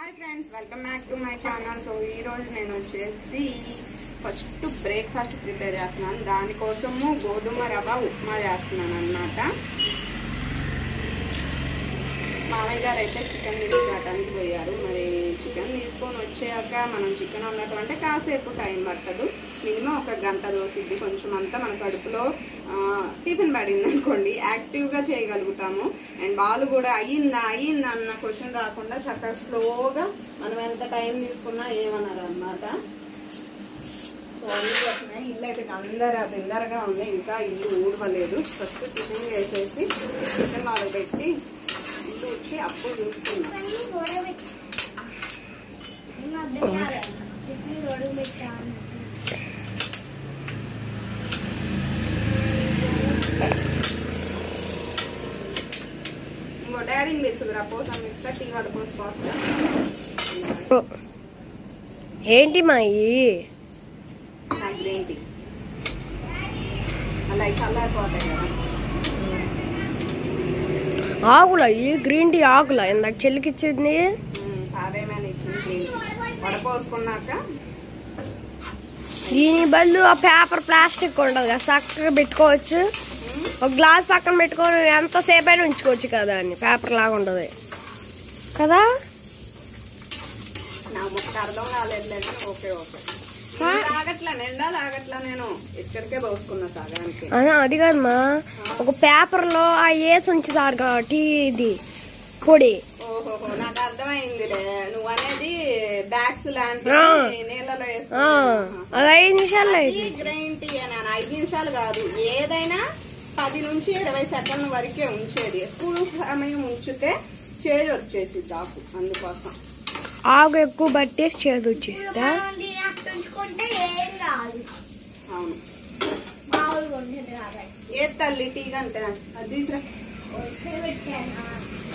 Hi friends welcome back to my channel so ఈ రోజు నేను వచ్చేసి ఫస్ట్ బ్రేక్ఫాస్ట్ ప్రిపేర్ చేస్తున్నాను దానికోసము గోధుమ రవ్వ ఉప్మా చేస్తున్నాను అనమాట మామయ్య గారు అయితే చికెన్ తీసుకురావడానికి పోయారు మరి చికెన్ తీసుకొని వచ్చాక మనం చికెన్ వండటం అంటే కాసేపు టైం పట్టదు మినిమం ఒక గంట దోసిద్ది కొంచెం అంతా మన కడుపులో ఆ, టిఫిన్ పడింది అనుకోండి యాక్టివ్గా చేయగలుగుతాము అండ్ బాలు కూడా అయ్యిందా అయ్యిందా అన్న క్వశ్చన్ రాకుండా చక్కగా స్లోగా మనం ఎంత టైం తీసుకున్నా ఏమన్నారు అనమాట సో అందుకోసమే ఇల్లు అయితే అందర బిందరగా ఉంది ఇంకా ఇల్లు ఊడవలేదు ఫస్ట్ టిఫిన్ చేసేసి చికెన్ వాళ్ళు పెట్టి ఇల్లు వచ్చి అప్పుడు చూసుకున్నాం ఇంకో డాడీని తెచ్చుకురా కోసం మిగతా టీ వాడు కోసం కోసం ఏంటి మా ఇయి? నా గ్రీన్ టీ అలా చల్లారిపోతాయి కదా ఆకుల ఈ గ్రీన్ టీ ఆకుల ఇందాక చెల్లికి ఇచ్చింది పారేమని ఇచ్చింది గ్రీన్ టీ వడపోసుకున్నాక దీని బదులు ఆ పేపర్ ప్లాస్టిక్ ఉండదు కదా చక్కగా పెట్టుకోవచ్చు ఒక గ్లాస్ పక్కన పెట్టుకొని ఎంతసేపు అయినా ఉంచుకోవచ్చు కదా అని పేపర్ లాగా ఉండదు కదా నా ముక్క అర్థం కాలేదు లేదు ఓకే ఓకే నేను తాగట్లా నిండా తాగట్లా నేను ఇక్కడికే పోసుకున్నా సగానికి అదే అది కాదమ్మా ఒక పేపర్లో ఆ వేసి ఉంచుతారు కదా టీ ఇది పొడి ఓహోహో నాకు అర్థమైందిలే నువ్వు అనేది బ్యాగ్స్ లాంటివి ఆ. నీళ్ళలో ఆ, వేసుకుని అది ఐదు నిమిషాల్లో అయింది గ్రీన్ టీ అని అన్న ఐదు నిమిషాలు కాదు ఏదైనా పది నుంచి ఇరవై సెకండ్ల వరకే ఉంచేది ఎక్కువ సమయం ఉంచితే చేదు వచ్చేసి ఆకు అందుకోసం ఆకు ఎక్కువ పట్టేసి చేదు వచ్చేస్తా ఉంచుకుంటే ఏం కాదు అవును మామూలుగా ఉంటుంది కాబట్టి ఏ తల్లి టీ అంటే అది తీసురా ఒకే పెట్టాను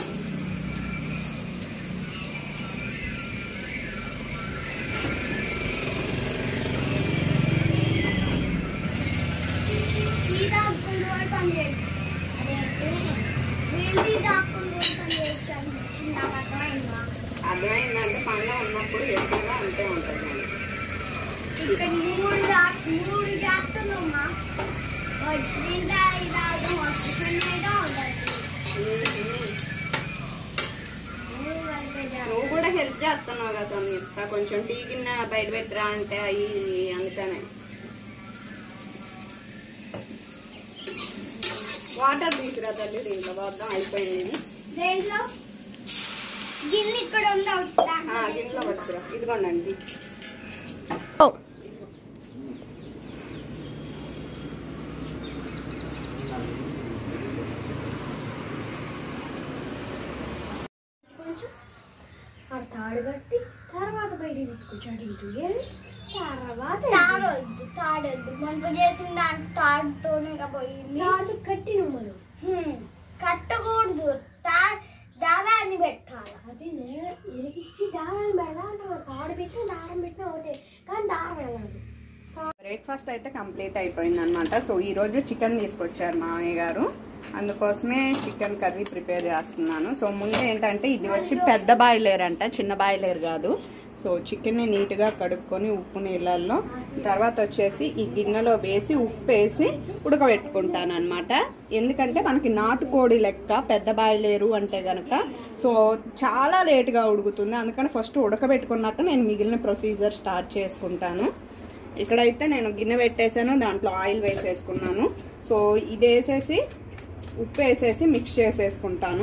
టీ దాక్కుంటూ కూడా పని చేయొచ్చు అదేంటి గ్రీన్ టీ దాక్కుంటూ కూడా పని చేయొచ్చు అని నాకు అర్థమైందా అర్థమైందంటే పండ్ల ఉన్నప్పుడు ఎక్కువగా అంతే ఉంటుంది మనకి. ఇక్కడ మూడు దా- మూడు చేస్తున్నామ్మా గ్రీన్ టీ తాగడం టిఫిన్ అయితే ఉంటుంది మ్మ్. మూడు కలిపే చేస్తాం. నువ్వు కూడా హెల్ప్ చేస్తున్నావు కదా సంయుక్త కొంచెం టీ గిన్నె బయట పెట్టరా అంటే అయ్యి అందుకనే వాటర్ తీసుకురా తల్లి దీంట్లో వద్దాం అయిపోయింది ఇది. దేంట్లో గిన్నె ఇక్కడ ఉంది ఆ, గిన్నెలో పట్టుకురా ఇదిగోండి ఓ, కొంచెం ఆ తాడు కట్టి తర్వాత బయటికి తీసుకొచ్చాడు ఇంటికి తర్వాత తాడొద్దు తాడొద్దు మనకు చేసిన దాంట్లో తాడుతోనే పోయింది తాడు కట్టి నువ్వు కట్టకూడదు తా దారాన్ని పెట్టాలి అది ఇరిగిచ్చి దారాన్ని పెడదాం తాడు పెట్టి దారం పెట్టినా ఒకటే కానీ దారం వెళ్ళదు బ్రేక్ఫాస్ట్ అయితే కంప్లీట్ అయిపోయింది అనమాట సో ఈ రోజు చికెన్ తీసుకొచ్చారు మామయ్య గారు అందుకోసమే చికెన్ కర్రీ ప్రిపేర్ చేస్తున్నాను సో ముందు ఏంటంటే ఇది వచ్చి పెద్ద బాయిలేర్ అంట చిన్న బాయిలేర్ కాదు సో చికెన్ని నీట్గా కడుక్కొని ఉప్పు నీళ్ళల్లో తర్వాత వచ్చేసి ఈ గిన్నెలో వేసి ఉప్పు వేసి ఉడకబెట్టుకుంటాను అనమాట ఎందుకంటే మనకి నాటుకోడి లెక్క పెద్ద బాయిలేరు అంటే గనక సో చాలా లేట్గా ఉడుకుతుంది అందుకని ఫస్ట్ ఉడకబెట్టుకున్నాక నేను మిగిలిన ప్రొసీజర్ స్టార్ట్ చేసుకుంటాను ఇక్కడైతే నేను గిన్నె పెట్టేసాను దాంట్లో ఆయిల్ వేసేసుకున్నాను సో ఇది వేసేసి ఉప్పు వేసేసి మిక్స్ చేసేసుకుంటాను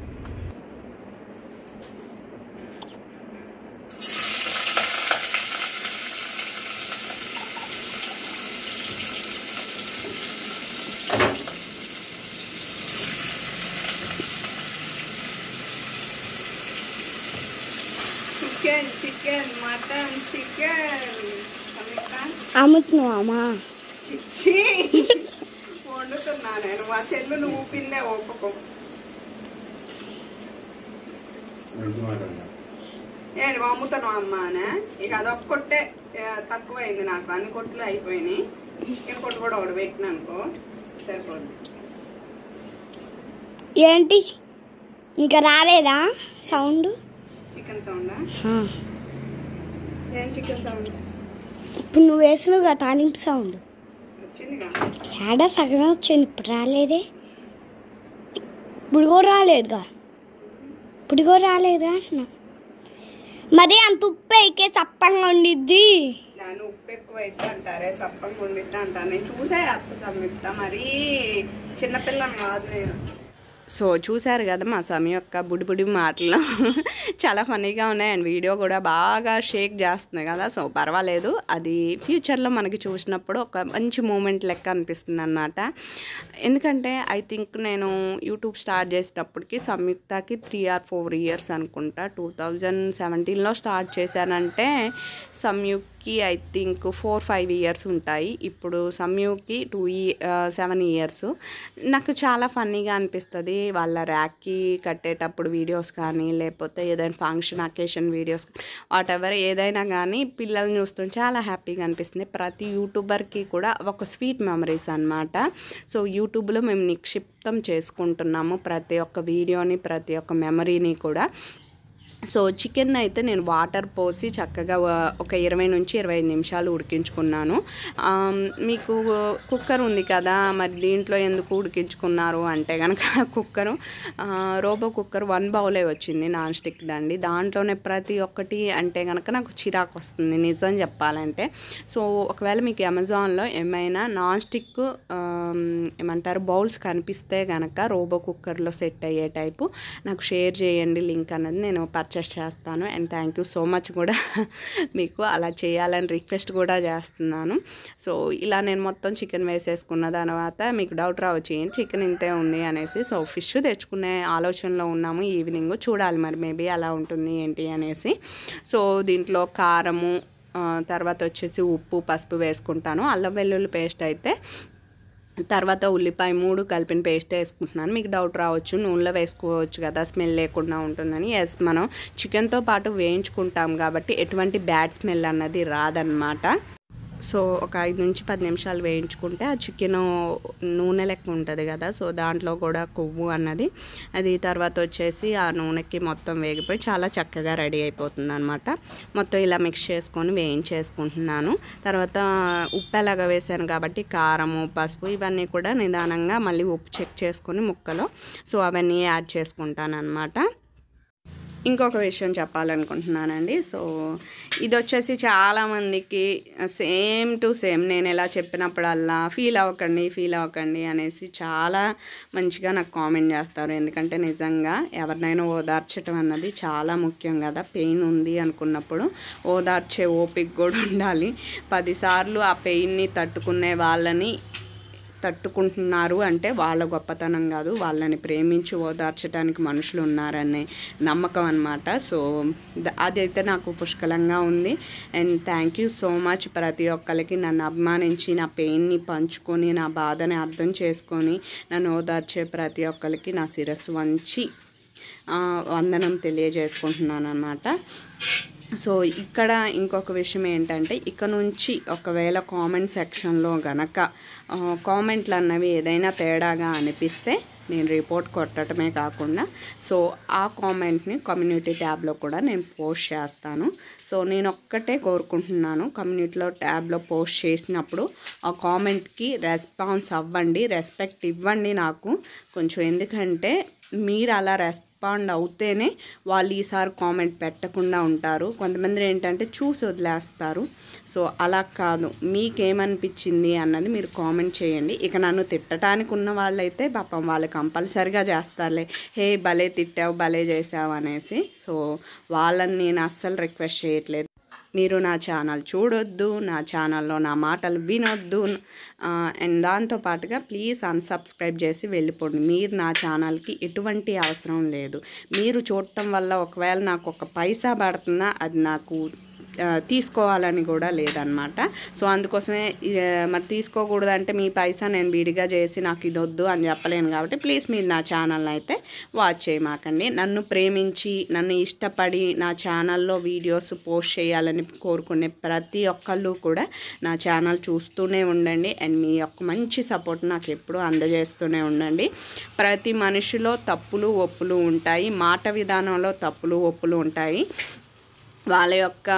చికెన్ చికెన్ మటన్ చికెన్ అమ్ముతున్నావా చిచ్చి వండుతున్నా నేను ఆ సెల్లు నువ్వు ఊపిందే ఒప్పుకో ఏంటి అమ్ముతాను అమ్మా అనే ఇక అదొక కొట్టే ఆ, తక్కువైంది నాకు అన్ని కొట్లు అయిపోయినాయి చికెన్ కొట్టు కూడా ఒకటి పెట్టిన అనుకో సరిపోద్ది ఏంటి ఇంకా రాలేదా సౌండ్ చికెన్ సౌండా ఏం చికెన్ సౌండ్ ఇప్పుడు నువ్వు వేసినావు కదా తాలింపు సౌండ్ వచ్చిందిగా ఏడా సగమే వచ్చింది ఇప్పుడు రాలేదే ఇప్పుడు కూడా రాలేదుగా ఇప్పుడు కూడా రాలేదా అంటున్నా మరి అంత ఉప్పు ఎక్కే చప్పంగా ఉండిద్ది దాని ఉప్పు ఎక్కువ అయితే అంటారే సప్పంగా ఉండిద్ది అంటారు నేను చూసా అత్త సంయుక్త మరి చిన్నపిల్లని కాదు నేను సో చూశారు కదా మా సమయం యొక్క బుడి బుడి మాటలు చాలా ఫన్నీగా ఉన్నాయి అండ్ వీడియో కూడా బాగా షేక్ చేస్తుంది కదా సో పర్వాలేదు అది ఫ్యూచర్లో మనకి చూసినప్పుడు ఒక మంచి మూమెంట్ లెక్క అనిపిస్తుంది అనమాట ఎందుకంటే ఐ థింక్ నేను యూట్యూబ్ స్టార్ట్ చేసినప్పటికి సంయుక్తకి త్రీ ఆర్ ఫోర్ ఇయర్స్ అనుకుంటా టూ థౌజండ్ సెవెంటీన్లో స్టార్ట్ చేశానంటే సంయుక్కి I think four five years ఉంటాయి ఇప్పుడు సంయుక్కి టూ సెవెన్ ఇయర్స్ నాకు చాలా ఫన్నీగా అనిపిస్తుంది వాళ్ళ ర్యాక్కి కట్టేటప్పుడు వీడియోస్ కానీ లేకపోతే ఏదైనా function occasion videos whatever ఏదైనా కానీ పిల్లల్ని చూస్తుంటే చాలా హ్యాపీగా అనిపిస్తుంది ప్రతి యూట్యూబర్కి కూడా ఒక స్వీట్ మెమరీస్ అన్నమాట సో యూట్యూబ్లో మేము నిక్షిప్తం చేసుకుంటున్నాము ప్రతి ఒక్క వీడియోని ప్రతి ఒక్క మెమరీని కూడా సో చికెన్ అయితే నేను వాటర్ పోసి చక్కగా వ- ఒక ఇరవై నుంచి ఇరవై ఐదు నిమిషాలు ఉడికించుకున్నాను ఆమ్, మీకు కుక్కర్ ఉంది కదా మరి దీంట్లో ఎందుకు ఉడికించుకున్నారు అంటే కనుక కుక్కరు ఆ, రోబో కుక్కర్ వన్ బౌలే వచ్చింది నాన్ స్టిక్ దండి దాంట్లోనే ప్రతి ఒక్కటి అంటే కనుక నాకు చిరాకు వస్తుంది నిజం చెప్పాలంటే సో ఒకవేళ మీకు అమెజాన్లో ఏమైనా నాన్ స్టిక్ ఆమ్, ఏమంటారు బౌల్స్ కనిపిస్తే కనుక రోబో కుక్కర్లో సెట్ అయ్యే టైపు నాకు షేర్ చేయండి లింక్ అన్నది నేను పర్చేస్ చేస్తాను and thank you so much కూడా మీకు అలా చేయాలని రిక్వెస్ట్ కూడా చేస్తున్నాను సో ఇలా నేను మొత్తం చికెన్ వేసేసుకున్న తర్వాత మీకు డౌట్ రావచ్చు ఏం చికెన్ ఇంతే ఉంది అనేసి సో ఫిష్ తెచ్చుకునే ఆలోచనలో ఉన్నాము ఈవినింగ్ చూడాలి మరి మేబీ అలా ఉంటుంది ఏంటి అనేసి సో దీంట్లో కారము ఆ, తర్వాత వచ్చేసి ఉప్పు పసుపు వేసుకుంటాను అల్లం వెల్లుల్లి పేస్ట్ అయితే తర్వాత ఉల్లిపాయ మూడు కలిపిన పేస్ట్ వేసుకుంటున్నాను మీకు డౌట్ రావచ్చు నూనెలో వేసుకోవచ్చు కదా స్మెల్ లేకుండా ఉంటుందని ఎస్ మనం చికెన్తో పాటు వేయించుకుంటాం కాబట్టి ఎటువంటి బ్యాడ్ స్మెల్ అన్నది రాదన్నమాట సో ఒక ఐదు నుంచి పది నిమిషాలు వేయించుకుంటే ఆ చికెన్ నూనె లెక్క ఉంటుంది కదా సో దాంట్లో కూడా కొవ్వు అన్నది అది తర్వాత వచ్చేసి ఆ నూనెకి మొత్తం వేగిపోయి చాలా చక్కగా రెడీ అయిపోతుంది అనమాట మొత్తం ఇలా మిక్స్ చేసుకొని వేయించేసుకుంటున్నాను తర్వాత ఉప్పు ఎలాగ వేసాను కాబట్టి కారము పసుపు ఇవన్నీ కూడా నిదానంగా మళ్ళీ ఉప్పు చెక్ చేసుకొని ముక్కలో సో అవన్నీ యాడ్ చేసుకుంటాను అనమాట ఇంకొక విషయం చెప్పాలనుకుంటున్నానండి సో ఇది వచ్చేసి చాలామందికి సేమ్ టు సేమ్ నేను ఎలా చెప్పినప్పుడల్లా ఫీల్ అవ్వకండి ఫీల్ అవ్వకండి అనేసి చాలా మంచిగా నాకు కామెంట్ చేస్తారు ఎందుకంటే నిజంగా ఎవరినైనా ఓదార్చడం అన్నది చాలా ముఖ్యం కదా పెయిన్ ఉంది అనుకున్నప్పుడు ఓదార్చే ఓపిక కూడా ఉండాలి పదిసార్లు ఆ పెయిన్ని తట్టుకునే వాళ్ళని తట్టుకుంటున్నారు అంటే వాళ్ళ గొప్పతనం కాదు వాళ్ళని ప్రేమించి ఓదార్చడానికి మనుషులు ఉన్నారనే నమ్మకం అనమాట సో ద- అదైతే నాకు పుష్కలంగా ఉంది and thank you so much ప్రతి ఒక్కరికి నన్ను అభిమానించి నా పెయిన్ని పంచుకొని నా బాధని అర్థం చేసుకొని నన్ను ఓదార్చే ప్రతి ఒక్కరికి నా శిరస్సు వంచి ఆ, వందనం తెలియజేసుకుంటున్నాను అనమాట సో ఇక్కడ ఇంకొక విషయం ఏంటంటే ఇక నుంచి ఒకవేళ కామెంట్ సెక్షన్లో గనక ఆ, కామెంట్లు అన్నవి ఏదైనా తేడాగా అనిపిస్తే నేను రిపోర్ట్ కొట్టడమే కాకుండా సో ఆ కామెంట్ని కమ్యూనిటీ ట్యాబ్లో కూడా నేను పోస్ట్ చేస్తాను సో నేను ఒక్కటే కోరుకుంటున్నాను కమ్యూనిటీలో ట్యాబ్లో పోస్ట్ చేసినప్పుడు ఆ కామెంట్కి రెస్పాన్స్ అవ్వండి రెస్పెక్ట్ ఇవ్వండి నాకు కొంచెం ఎందుకంటే మీరు అలా రెస్పాండ్ అవుతేనే వాళ్ళు ఈసారి కామెంట్ పెట్టకుండా ఉంటారు కొంతమంది ఏంటంటే చూసి వదిలేస్తారు సో అలా కాదు మీకేమనిపించింది అన్నది మీరు కామెంట్ చేయండి ఇక నన్ను తిట్టడానికి ఉన్న వాళ్ళైతే పాపం వాళ్ళు కంపల్సరిగా చేస్తారులే హే భలే తిట్టావు భలే చేసావు అనేసి సో వాళ్ళని నేను అస్సలు రిక్వెస్ట్ చేయట్లేదు మీరు నా ఛానల్ చూడొద్దు నా ఛానల్లో నా మాటలు వినొద్దు ఆ, అండ్ దాంతో పాటుగా ప్లీజ్ అన్సబ్స్క్రైబ్ చేసి వెళ్ళిపోండి మీరు నా ఛానల్కి ఎటువంటి అవసరం లేదు మీరు చూడటం వల్ల ఒకవేళ నాకు ఒక పైసా పడుతున్నా అది నాకు ఆ, తీసుకోవాలని కూడా లేదనమాట సో అందుకోసమే ఆ, మరి తీసుకోకూడదంటే మీ పైసా నేను విడిగా చేసి నాకు ఇది వద్దు అని చెప్పలేను కాబట్టి ప్లీజ్ మీరు నా ఛానల్ని అయితే వాచ్ చేయమాకండి నన్ను ప్రేమించి నన్ను ఇష్టపడి నా ఛానల్లో వీడియోస్ పోస్ట్ చేయాలని కోరుకునే ప్రతి ఒక్కళ్ళు కూడా నా ఛానల్ చూస్తూనే ఉండండి అండ్ మీ యొక్క మంచి సపోర్ట్ నాకు ఎప్పుడూ అందజేస్తూనే ఉండండి ప్రతి మనిషిలో తప్పులు ఒప్పులు ఉంటాయి మాట విధానంలో తప్పులు ఒప్పులు ఉంటాయి వాళ్ళ యొక్క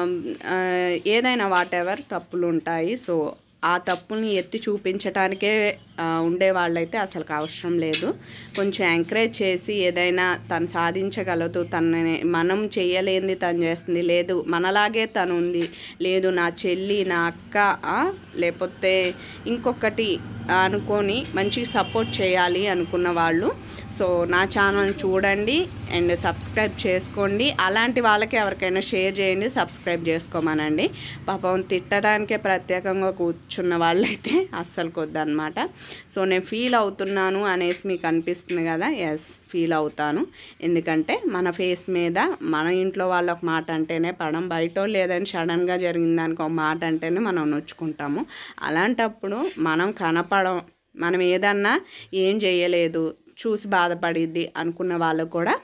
ఆ, ఏదైనా వాట్ ఎవర్ తప్పులు ఉంటాయి సో ఆ తప్పుల్ని ఎత్తి చూపించటానికే ఆ, ఉండే వాళ్ళైతే అసలు అవసరం లేదు కొంచెం ఎంకరేజ్ చేసి ఏదైనా తను సాధించగలదు తనని మనం చేయలేనిది తను చేస్తుంది లేదు మనలాగే తను ఉంది లేదు నా చెల్లి నా అక్క ఆ, లేకపోతే ఇంకొకటి అనుకొని మంచి సపోర్ట్ చేయాలి అనుకున్న వాళ్ళు సో నా ఛానల్ చూడండి అండ్ సబ్స్క్రైబ్ చేసుకోండి అలాంటి వాళ్ళకి ఎవరికైనా షేర్ చేయండి సబ్స్క్రైబ్ చేసుకోమనండి పాపం తిట్టడానికే ప్రత్యేకంగా కూర్చున్న వాళ్ళైతే అస్సలు కొద్దనమాట సో నేను ఫీల్ అవుతున్నాను అనేసి మీకు అనిపిస్తుంది కదా ఎస్ ఫీల్ అవుతాను ఎందుకంటే మన ఫేస్ మీద మన ఇంట్లో వాళ్ళ ఒక మాట అంటేనే పడం బయట లేదని సడన్గా జరిగిన దానికి ఒక మాట అంటేనే మనం నొచ్చుకుంటాము అలాంటప్పుడు మనం కనపడం మనం ఏదన్నా ఏం చేయలేదు చూసి బాధపడిద్ది అనుకున్న వాళ్ళు కూడా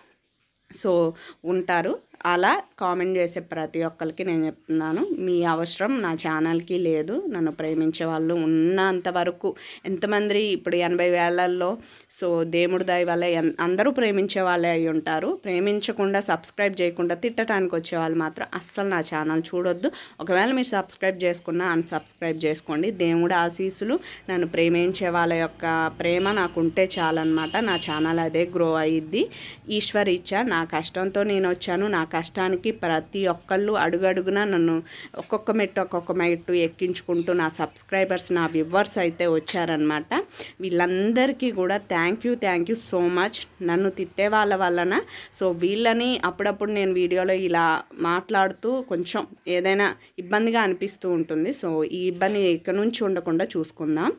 సో ఉంటారు అలా కామెంట్ చేసే ప్రతి ఒక్కరికి నేను చెప్తున్నాను మీ అవసరం నా ఛానల్కి లేదు నన్ను ప్రేమించే వాళ్ళు ఉన్నంత వరకు ఎంతమంది ఇప్పుడు ఎనభై వేలల్లో సో దేవుడి దయ వల్ల ఎన్- అందరూ ప్రేమించే వాళ్ళే అయి ఉంటారు ప్రేమించకుండా సబ్స్క్రైబ్ చేయకుండా తిట్టడానికి వచ్చే వాళ్ళు మాత్రం అస్సలు నా ఛానల్ చూడొద్దు ఒకవేళ మీరు సబ్స్క్రైబ్ చేసుకున్నా అన్సబ్స్క్రైబ్ చేసుకోండి దేవుడి ఆశీస్సులు నన్ను ప్రేమించే వాళ్ళ యొక్క ప్రేమ నాకు ఉంటే చాలన్నమాట నా ఛానల్ అదే గ్రో అయ్యిద్ది ఈశ్వర్ ఇచ్చా నా కష్టంతో నేను వచ్చాను నా కష్టానికి ప్రతి ఒక్కళ్ళు అడుగడుగునా నన్ను ఒక్కొక్క మెట్టు ఒక్కొక్క మెట్టు ఎక్కించుకుంటూ నా సబ్స్క్రైబర్స్ నా వ్యూవర్స్ అయితే వచ్చారనమాట వీళ్ళందరికీ కూడా thank you thank you so much నన్ను తిట్టే వాళ్ళ వలన సో వీళ్ళని అప్పుడప్పుడు నేను వీడియోలో ఇలా మాట్లాడుతూ కొంచెం ఏదైనా ఇబ్బందిగా అనిపిస్తూ ఉంటుంది సో ఈ ఇబ్బంది ఇక నుంచి ఉండకుండా చూసుకుందాం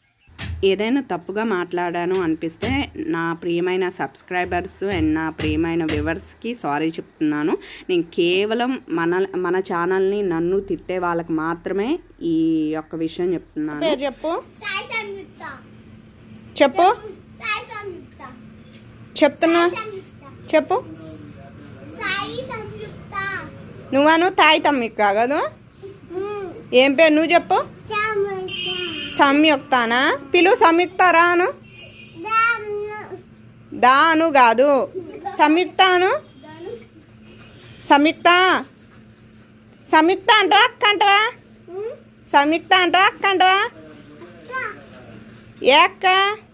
ఏదైనా తప్పుగా మాట్లాడాను అనిపిస్తే నా ప్రియమైన సబ్స్క్రైబర్స్ అండ్ నా ప్రియమైన వ్యూవర్స్కి సారీ చెప్తున్నాను నేను కేవలం మన మన ఛానల్ని నన్ను తిట్టే వాళ్ళకి మాత్రమే ఈ యొక్క విషయం చెప్తున్నాను పేరు చెప్పు సాయి సంయుక్త చెప్పు సాయి సంయుక్త చెప్తున్నా సంయుక్త చెప్పు సాయి సంయుక్త నువ్వను తాయి తమ్మిక్క కాదు ఏం పేరు నువ్వు చెప్పు సంయుక్తానా పిలు సంయుక్త రాను దాను కాదు సంయుక్తాను సంయుక్త సంయుక్త అంటావా అక్క అంటావా సంయుక్త అంటావా అక్క అంటావా ఏ అక్క